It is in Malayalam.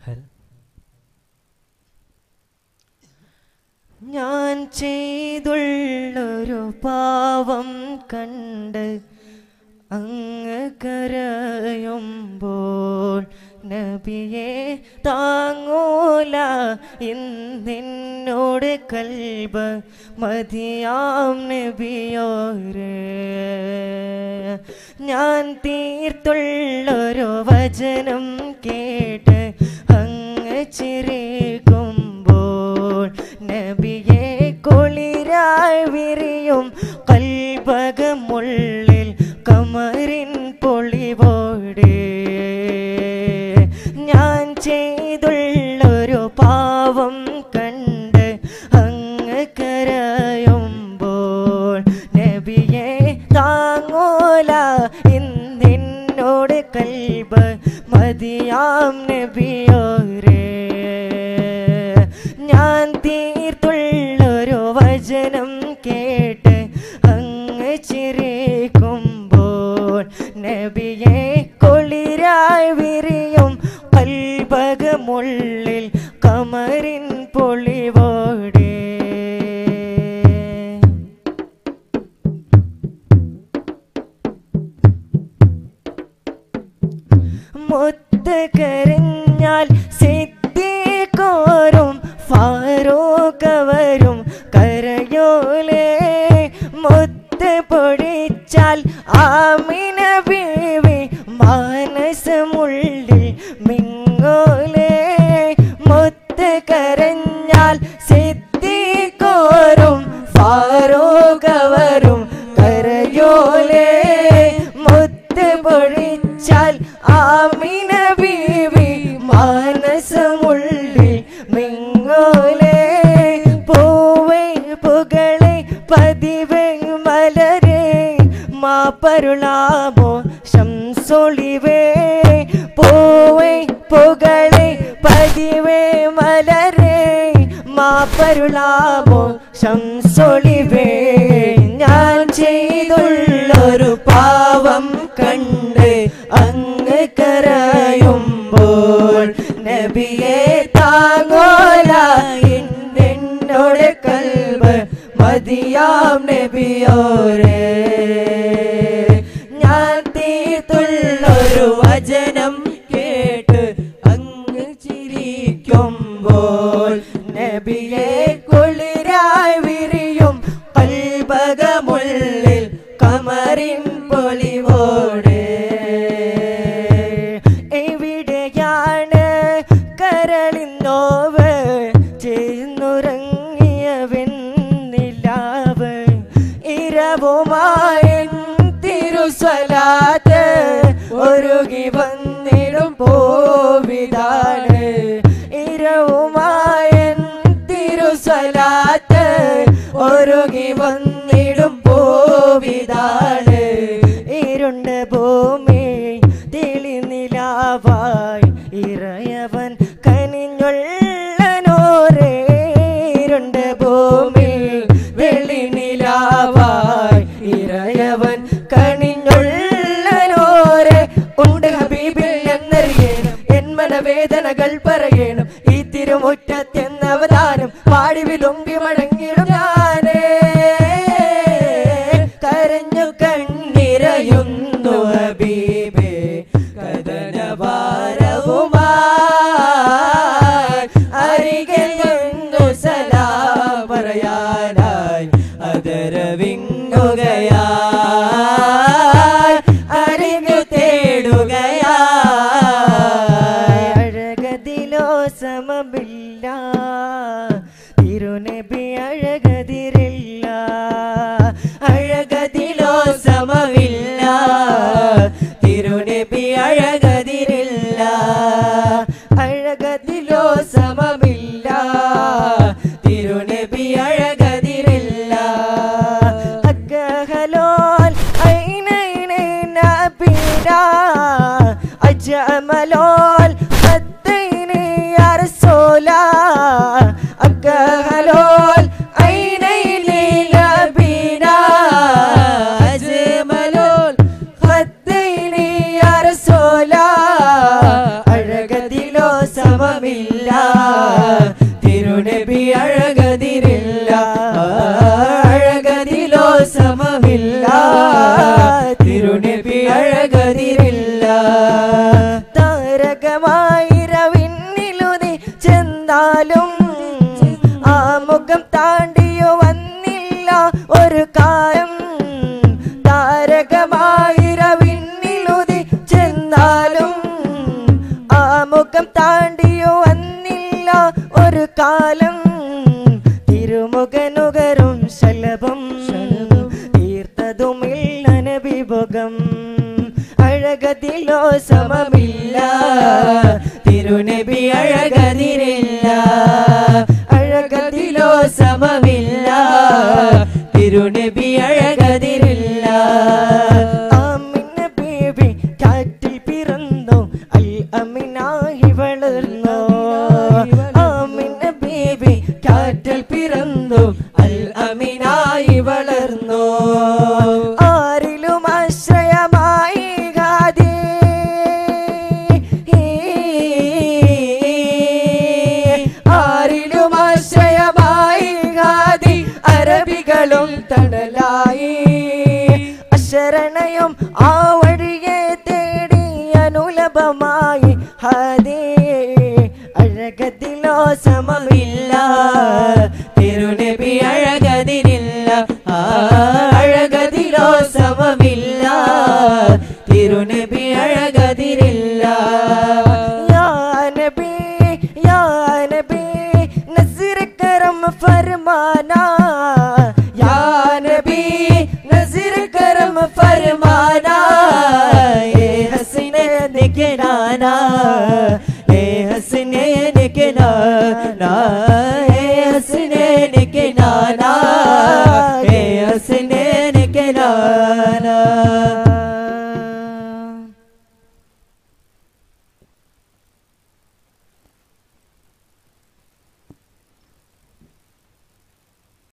ഹൽ ഞാൻ ചെയ്തുള്ളൊരു പാവം കണ്ട് അങ്ങ് കരയുമ്പോൾ നബിയെ താങ്ങൂല ഇന്നെന്നോട് കൽബ് മതിയാം നബിയോരേ ഞാൻ തീർത്തുള്ളൊരു വചനം കേട്ട് അങ്ങ് ചിരിക്കുമ്പോൾ നബിയെ കുളിരായി വിരിയും കൽപകമുള്ളിൽ കമറിൻ പൊളിവോടെ ഞാൻ ചെയ്തുള്ളൊരു പാവം കണ്ട് അങ്ങ് കരയുമ്പോൾ നബിയെ താങ്ങൂല ഇന്നിന്നോട് കൽബ് മതിയാം നബിയോരേ ഞാൻ തീർത്തുള്ളൊരു വചനം കേട്ട് അങ്ങ് ചിരിക്കുമ്പോൾ നബിയെ കുളിരായി വിരിയും കൽപകമുള്ളിൽ കമറിൻ പൊളിവോടെ മുത്ത് കരഞ്ഞാൽ സിദ്ധിക്കോരും ഫാറൂഖവരും കരയോലേ മുത്ത് പൊടിച്ചാൽ ആമിന ബീവി മാനസമുള്ളിൽ മിങ്ങോലേ മുത്ത് കരഞ്ഞാൽ സിദ്ധിക്കോരും ഫാറൂഖവരും കരയോലേ മുത്ത് പൊഴിച്ചാൽ ആമിന ബീവി മാനസമുള്ളിൽ മിങ്ങോലേ പൂവേ പുകളെ പതിവ് മലരെ മാപ്പരുളാമോ ശംസൊളിവേ പൂവേ പുകളെ പതിവേ മലരെ മാപ്പരുളാമോ ശംസൊളിവേ ഞാൻ ചെയ്തുള്ളൊരു പാവം കണ്ട് അങ്ങ് കരയുമ്പോൾ നബിയെ താങ്ങോല എന്നോട് കൽബ് മതിയാം നബിയോരേ ഞാൻ തീർത്തുള്ളൊരു വചനം കേട്ട് അങ്ങ് ചിരിക്കുമ്പോൾ നബിയെ കുളിരായി വിരിയും കൽപകമുള്ളിൽ കമറിൻ പൊലിവോടെ എവിടെയാണ് കരളിന്നോവ് ചേർന്നുറങ്ങിയ വെണ്ണിലാവ് ഇരവുമായി തിരുസ്വലാത്ത് ഒരുകി വന്നിടും പോവിതാണ് ഇരവുമായി തിരുസ്വലാത്ത് ഒരുകി വന്നിടും പോവിതാണ് ഇരുണ്ട ഭൂമി തെളിനിലാവായി ഇറയവൻ കനിഞ്ഞുള്ളനോരേ ഇരുണ്ട ഭൂമി വെളിനിലാവായി ഇറയവൻ കണിഞ്ഞുള്ളനോരെ ഉണ്ട് ഹബീബിൽ എന്നറിയണം എൻ മനവേദനകൾ പറയണം ഈ തിരുമുറ്റത്തെന്നവതാരം പാടി വിലുമ്പി മടങ്ങിടും ഞാനേ കരഞ്ഞു കണ്ണിരയുന്നു ഹബീബേ കഥനഭാരവുമായി അരികിൽ നിന്നു സലാം പറയാനായി അതരവിങ്ങുകയായി അരികു തേടുകയായി അഴകതിലോ സമമില്ല തിരുനബി അഴകതിരില്ല അഴകതിലോ സമമില്ല തിരുനബി അഴകതിരില്ല അഴകതിലോ സമമില്ല തിരുനബി അഴകതിരില്ല അക്കഹലോൽ ഐനൈനെ നബിരാ അജമലോൽ ഖദ്ദൈനെ അർസോലാ അക്കഹലോൽ ഐനൈനെ നബിരാ അജമലോൽ ഖദ്ദൈനെ അർസോലാ അഴകതി അഴകതിലോ സമമില്ല തിരുനബി അഴകതിരില്ല അഴകതിലോ സമമില്ല തിരുനബി അഴകതിരില്ല താരകമായിരവിന്നിലുതി ചെന്നാലും ആ മുഖം താണ്ടിയോ വന്നില്ല ഒരു കാലം താരകമായിരവിന്നിലുതി ചെന്നാലും ആ മുഖം താണ്ടിയോ വന്നില്ല ഒരു കാലം തിരുമുഖനുകരും ശലഭം തീർത്തതുമില്ല നബിമുഖം അഴകതിലോ സമമില്ല തിരുനബി അഴകതിരില്ല അഴകതിലോ സമമില്ല തിരുനബി അഴകതിരില്ല ആമിന ബേബി കാറ്റിൽ പിറന്നു അൽ അമിനായി വളർന്നു ആമിന ബേബി കാറ്റിൽ പിറന്നു അൽ അമിനായി വളർന്നു ആരിലും ആശ്രയമായി ഗാദി ആരിലും ആശ്രയമായി ഗാദി അറബികളും തണലായി അശരണയും ആ വഴിയെ തേടി അനുലഭമായി ഹദേ അഴകത്തിലോ സമമില്ല തിരുനബി അഴകതിരില്ല ആ അഴകതിലോ സമമില്ല തിരുനബി അഴകതിരില്ല യാ നബി യാ നബി നസർ കരം ഫർമാനാ യാ നബി നസർ കരം ഫർമാനാ ഏ ഹസനെ നികരാനാ ഏ ഹസനെ നികരാനാ ഏ ഹസനെ നികരാനാ ഏ ഹസനെ നികരാനാ